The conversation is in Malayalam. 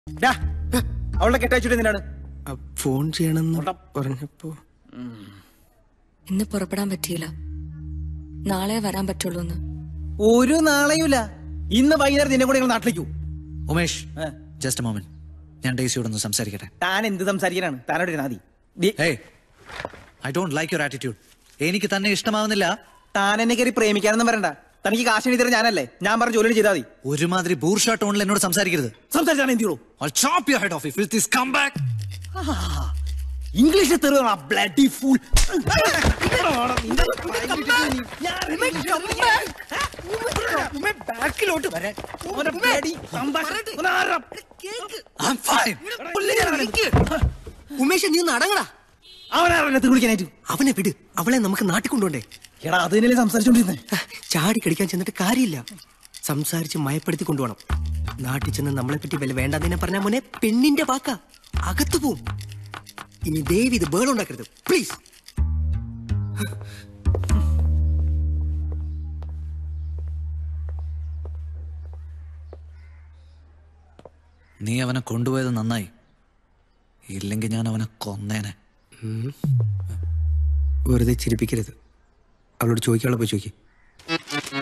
ഡാ, അവളുടെ കെട്ടയച്ചിട്ട് എന്തിനാണ് ആ, ഫോൺ ചെയ്യണമെന്ന് പറഞ്ഞപ്പോ ഇന്ന് പുറപ്പെടാൻ പറ്റിയില്ല നാളെ വരാൻ പറ്റുള്ളൂ എന്ന് ഒരു നാളെയുമില്ല ഇന്ന് വൈകുന്നേരം നിന്നെ കൂടെ ഞങ്ങൾ നാട്ടിലേക്കു ഉമേഷ് ഏ. ജസ്റ്റ് മോമെന്റ് ഞാൻ ഡേസിയോടൊന്ന് സംസാരിക്കട്ടെ താൻ എന്ത് സംസാരിക്കാനാണ് താനോട് നാദി ദി- hey I don't like your attitude എനിക്ക് തന്നെ ഇഷ്ടമാവുന്നില്ല താൻ എന്നെ കയറി പ്രേമിക്കാനൊന്നും വരണ്ട തനിക്ക് കാശ് എഴുതി തരാൻ ഞാനല്ലേ ഞാൻ പറഞ്ഞ ജോലി ചെയ്താൽ മതി ഒരുമാതിരി ബൂർഷ ടോണിൽ എന്നോട് സംസാരിക്കരുത് സംസാരിച്ചാണ് എന്ത് ചെയ്യൂ I'll chop your head off if this come back. ഇംഗ്ലീഷിൽ തെറിയണം ബ്ലഡി ഫൂൾ ബാക്കിലോട്ട് വരാൻ ഓനെ bloody സംഭാഷണം. ഒന്ന് ആരെടാ? I'm fine. ഉമേഷ് നീ ഒന്ന് അടങ്ങടാ അവനാരാ എന്നെ തെറി വിളിക്കാനായിട്ട് അവനെ വിട് അവളെ നമുക്ക് നാട്ടിൽ കൊണ്ടുപോണ്ടേ എടാ അത് തന്നെയല്ലേ സംസാരിച്ചോണ്ടിരുന്നേ ചാടി കടിക്കാൻ ചെന്നിട്ട് കാര്യമില്ല സംസാരിച്ച് മയപ്പെടുത്തി കൊണ്ടുപോകണം നാട്ടിൽ ചെന്ന് നമ്മളെ പറ്റി വല്ല വേണ്ടാതിനെ പറഞ്ഞ മോനെ പെണ്ണിന്റെ വാക്ക അകത്തു പോവും ഇനി ദേവി ഇത് ബേളം ഉണ്ടാക്കരുത് പ്ലീസ് നീ അവനെ കൊണ്ടുപോയത് നന്നായി ഇല്ലെങ്കിൽ ഞാൻ അവനെ കൊന്നേനെ വെറുതെ ചിരിപ്പിക്കരുത് അവളോട് ചോദിക്കാനുള്ള പോയി ചോദിക്കും